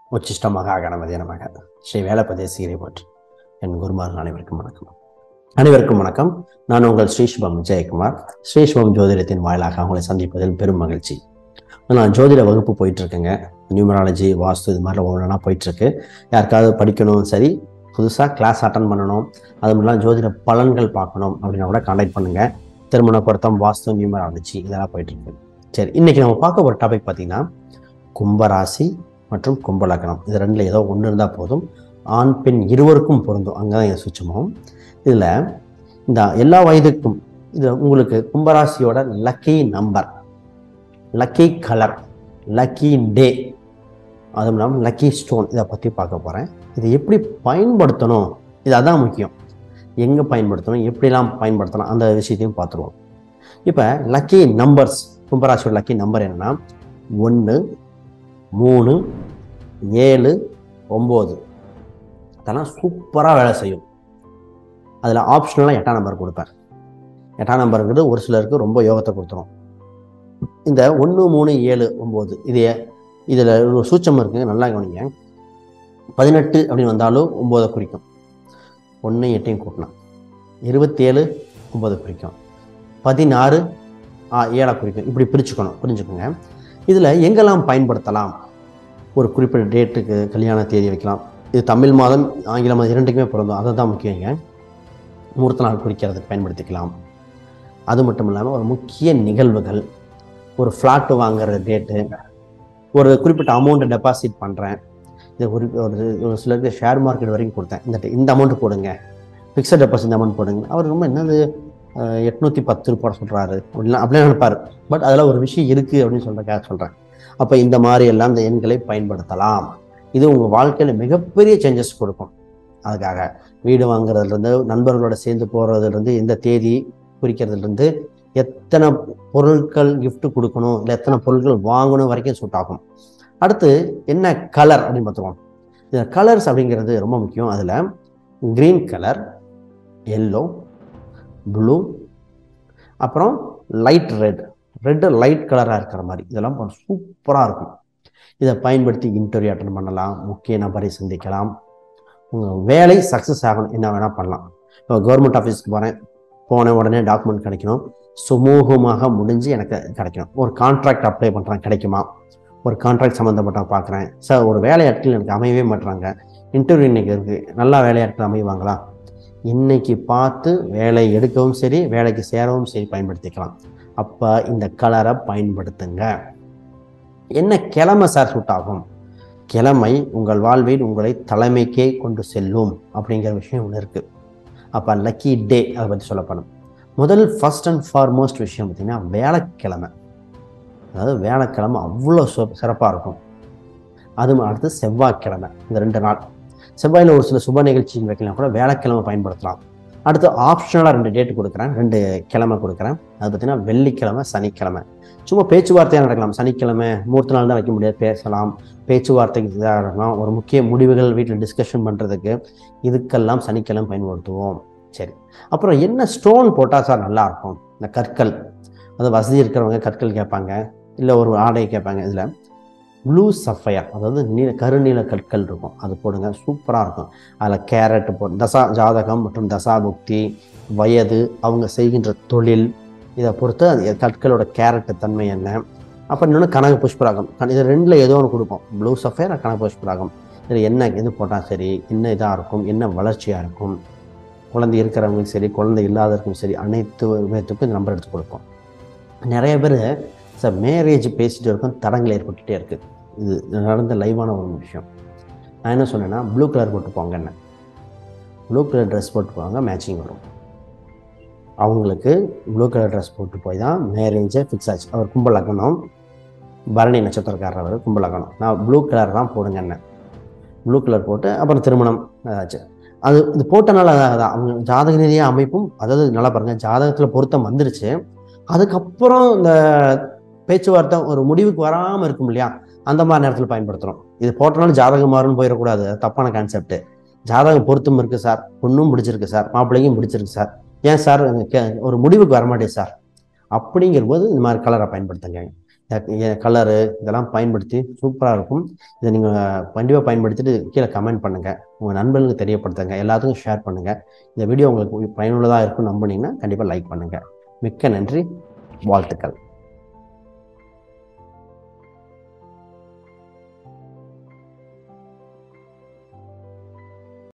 உச்சிஷ்டமாக கணபதி நமக ஸ்ரீ வேலப்பதே சீரை போற்று என் குருமார்கள் அனைவருக்கும் வணக்கம் அனைவருக்கும் வணக்கம் நான் உங்கள் ஸ்ரீஷ்பம் ஜெயக்குமார் ஸ்ரீஷ்பம் ஜோதிடத்தின் வாயிலாக உங்களை சந்திப்பதில் பெரும் மகிழ்ச்சி நான் ஜோதிட வகுப்பு போயிட்டு இருக்கேங்க நியூமராலஜி வாஸ்து இது மாதிரி ஒவ்வொன்றா போயிட்டு இருக்கு யாருக்காவது படிக்கணும் சரி புதுசாக கிளாஸ் அட்டன் பண்ணணும் அது மாதிரிலாம் ஜோதிட பலன்கள் பார்க்கணும் அப்படின்னா கூட கான்டாக்ட் பண்ணுங்க திருமண பொருத்தம் வாஸ்து நியூமராலஜி இதெல்லாம் போயிட்டு இருக்கு சரி இன்னைக்கு நம்ம பார்க்க ஒரு டாபிக் பார்த்தீங்கன்னா கும்பராசி மற்றும் கும்பலக்கணம் இது ரெண்டுல ஏதோ ஒன்று இருந்தால் போதும் ஆண் பெண் இருவருக்கும் பொருந்தும் அங்கே தான் என் சுச்சமும் இதில் இந்த எல்லா வயதுக்கும் இது உங்களுக்கு கும்பராசியோட lucky number lucky colour lucky day அதுவும் இல்லாமல் லக்கி ஸ்டோன் இதை பற்றி பார்க்க போகிறேன் இதை எப்படி பயன்படுத்தணும் இது அதான் முக்கியம் எங்கே பயன்படுத்தணும் எப்படிலாம் பயன்படுத்தலாம் அந்த விஷயத்தையும் பார்த்துருவோம் இப்போ லக்கி நம்பர்ஸ் கும்பராசியோட லக்கி நம்பர் என்னன்னா ஒன்று மூணு ஏழு ஒம்பது அதெல்லாம் சூப்பராக வேலை செய்யும் அதில் ஆப்ஷனலாக எட்டாம் நம்பர் கொடுப்பேன் எட்டாம் நம்பருங்கிறது ஒரு சிலருக்கு ரொம்ப யோகத்தை கொடுத்துரும் இந்த ஒன்று மூணு ஏழு ஒம்பது இது இதில் ஒரு சூச்சம் இருக்குங்க நல்லா கவனிங்க பதினெட்டு அப்படின்னு வந்தாலும் ஒம்போதை குறிக்கும் ஒன்று எட்டையும் கூட்டலாம் இருபத்தேழு ஒம்பது குறிக்கும் பதினாறு ஆ ஏழை குறிக்கும் இப்படி பிரிச்சுக்கணும் புரிஞ்சுக்கோங்க இதில் எங்கெல்லாம் பயன்படுத்தலாம் ஒரு குறிப்பிட்ட டேட்டுக்கு கல்யாண தேதி வைக்கலாம் இது தமிழ் மாதம் ஆங்கில மாதம் இரண்டுக்குமே பிறந்தோம் அதை தான் முக்கியங்க முகூர்த்த நாள் குறிக்கிறதுக்கு பயன்படுத்திக்கலாம் அது மட்டும் இல்லாமல் ஒரு முக்கிய நிகழ்வுகள் ஒரு ஃப்ளாட்டு வாங்குற டேட்டு ஒரு குறிப்பிட்ட அமௌண்ட்டை டெபாசிட் பண்ணுறேன் இது ஒரு ஒரு ஒரு சிலருக்கு ஷேர் மார்க்கெட் வரைக்கும் கொடுத்தேன் இந்த இந்த அமௌண்ட் போடுங்க ஃபிக்ஸட் டெபாசிட் அமௌண்ட் போடுங்க அவர் ரொம்ப என்னது எட்நூற்றி பத்து போட சொல்கிறாரு அப்படிலாம் அப்படியே நினைப்பார் பட் அதில் ஒரு விஷயம் இருக்குது அப்படின்னு சொல்கிறக்காக சொல்கிறேன் அப்போ இந்த மாதிரி எல்லாம் இந்த எண்களை பயன்படுத்தலாம் இது உங்கள் வாழ்க்கையில் மிகப்பெரிய சேஞ்சஸ் கொடுக்கும் அதுக்காக வீடு வாங்குறதுலேருந்து நண்பர்களோட சேர்ந்து போகிறதுலேருந்து எந்த தேதி குறிக்கிறதுலேருந்து எத்தனை பொருட்கள் gift கொடுக்கணும் இல்லை எத்தனை பொருட்கள் வாங்கணும் வரைக்கும் சூட் ஆகும் அடுத்து என்ன கலர் அப்படின்னு பார்த்துருவோம் இந்த கலர்ஸ் அப்படிங்கிறது ரொம்ப முக்கியம் அதில் க்ரீன் கலர் எல்லோ ப்ளூ அப்புறம் லைட் ரெட் ரெட்டு லைட் கலராக இருக்கிற மாதிரி இதெல்லாம் சூப்பராக இருக்கும் இதை பயன்படுத்தி இன்டர்வியூ அட்டன் பண்ணலாம் முக்கிய நபரை சந்திக்கலாம் உங்கள் வேலை சக்ஸஸ் ஆகணும் என்ன வேணால் பண்ணலாம் இப்போ கவர்மெண்ட் ஆஃபீஸ்க்கு போகிறேன் போன உடனே டாக்குமெண்ட் கிடைக்கணும் சுமூகமாக முடிஞ்சு எனக்கு கிடைக்கணும் ஒரு கான்ட்ராக்ட் அப்ளை பண்ணுறேன் கிடைக்குமா ஒரு கான்ட்ராக்ட் சம்மந்தப்பட்ட பார்க்குறேன் சார் ஒரு வேலையாட்கள் எனக்கு அமையவே மாட்டுறாங்க இன்டர்வியூ இன்னைக்கு இருக்குது நல்லா வேலையாட்கள் அமைவாங்களா இன்னைக்கு பார்த்து வேலை எடுக்கவும் சரி வேலைக்கு சேரவும் சரி பயன்படுத்திக்கலாம் அப்போ இந்த கலரை பயன்படுத்துங்க என்ன கிழமை சார் சூட் ஆகும் கிழமை உங்கள் வாழ்வில் உங்களை தலைமைக்கே கொண்டு செல்லும் அப்படிங்கிற விஷயம் ஒன்று இருக்குது அப்போ லக்கி டே அதை பற்றி சொல்லப்படும் முதல் ஃபர்ஸ்ட் அண்ட் ஃபார்மோஸ்ட் விஷயம் பார்த்தீங்கன்னா வேலைக்கிழமை அதாவது வேலைக்கிழமை அவ்வளோ சிறப்பாக இருக்கும் அது அடுத்து செவ்வாய்க்கிழமை இந்த ரெண்டு நாள் செவ்வாயில் ஒரு சில சுப நிகழ்ச்சி வைக்கலாம் கூட வேலைக்கிழமை பயன்படுத்தலாம் அடுத்து ஆப்ஷனலாக ரெண்டு டேட் கொடுக்குறேன் ரெண்டு கிழமை கொடுக்குறேன் அது பார்த்தீங்கன்னா வெள்ளிக்கிழமை சனிக்கிழமை சும்மா பேச்சுவார்த்தையாக நடக்கலாம் சனிக்கிழமை மூர்த்த நாள் தான் வைக்க முடியாது பேசலாம் பேச்சுவார்த்தைக்கு இதாக இருக்கலாம் ஒரு முக்கிய முடிவுகள் வீட்டில் டிஸ்கஷன் பண்ணுறதுக்கு இதுக்கெல்லாம் சனிக்கிழமை பயன்படுத்துவோம் சரி அப்புறம் என்ன ஸ்டோன் போட்டால் சார் நல்லா இருக்கும் இந்த கற்கள் அது வசதி இருக்கிறவங்க கற்கள் கேட்பாங்க இல்லை ஒரு ஆடை கேட்பாங்க இதில் ப்ளூ சஃபயர் அதாவது நீல கருநீல கற்கள் இருக்கும் அது போடுங்க சூப்பராக இருக்கும் அதில் கேரட் போ தசா ஜாதகம் மற்றும் தசாபுக்தி வயது அவங்க செய்கின்ற தொழில் இதை பொறுத்து அது கற்களோட கேரட் தன்மை என்ன அப்போ இன்னொன்று கனக புஷ்பராகம் இது ரெண்டில் ஏதோ ஒன்று கொடுப்போம் ப்ளூ சஃபயர் கனக புஷ்பராகம் இதில் என்ன இது போட்டால் சரி என்ன இதாக இருக்கும் என்ன வளர்ச்சியாக இருக்கும் குழந்தை இருக்கிறவங்களுக்கும் சரி குழந்தை இல்லாதவருக்கும் சரி அனைத்து விதத்துக்கும் இந்த நம்பர் எடுத்து கொடுப்போம் நிறைய பேர் சார் மேரேஜ் பேசிட்டு இருக்கும் தடங்கள் ஏற்பட்டுகிட்டே இருக்குது இது நடந்த லைவான ஒரு விஷயம் நான் என்ன சொன்னேன்னா ப்ளூ கலர் போட்டு போங்க என்ன ப்ளூ கலர் ட்ரெஸ் போட்டு போவாங்க மேட்சிங் வரும் அவங்களுக்கு ப்ளூ கலர் ட்ரெஸ் போட்டு போய் தான் மேரேஜை ஃபிக்ஸ் ஆச்சு அவர் கும்பலக்கணம் பரணி நட்சத்திரக்காரர் அவர் கும்பலக்கணம் நான் ப்ளூ கலர் தான் போடுங்க என்ன ப்ளூ கலர் போட்டு அப்புறம் திருமணம் ஆச்சு அது இது போட்டனால அதான் அவங்க ஜாதக ரீதியாக அமைப்பும் அதாவது நல்லா பாருங்க ஜாதகத்தில் பொருத்தம் வந்துருச்சு அதுக்கப்புறம் இந்த பேச்சுவார்த்தை ஒரு முடிவுக்கு வராமல் இருக்கும் இல்லையா அந்த மாதிரி நேரத்தில் பயன்படுத்துகிறோம் இது போட்டனாலும் ஜாதகம் மாறும்னு போயிடக்கூடாது அது தப்பான கான்செப்ட் ஜாதகம் பொருத்தம் இருக்குது சார் பொண்ணும் பிடிச்சிருக்கு சார் மாப்பிள்ளையும் பிடிச்சிருக்கு சார் ஏன் சார் ஒரு முடிவுக்கு வரமாட்டேன் சார் அப்படிங்கிற போது இந்த மாதிரி கலரை பயன்படுத்துங்க இந்த கலரு இதெல்லாம் பயன்படுத்தி சூப்பராக இருக்கும் இதை நீங்கள் கண்டிப்பாக பயன்படுத்திட்டு கீழே கமெண்ட் பண்ணுங்கள் உங்கள் நண்பர்களுக்கு தெரியப்படுத்துங்க எல்லாத்துக்கும் ஷேர் பண்ணுங்கள் இந்த வீடியோ உங்களுக்கு பயனுள்ளதாக இருக்கும் நம்புனீங்கன்னா கண்டிப்பாக லைக் பண்ணுங்கள் மிக்க நன்றி வாழ்த்துக்கள்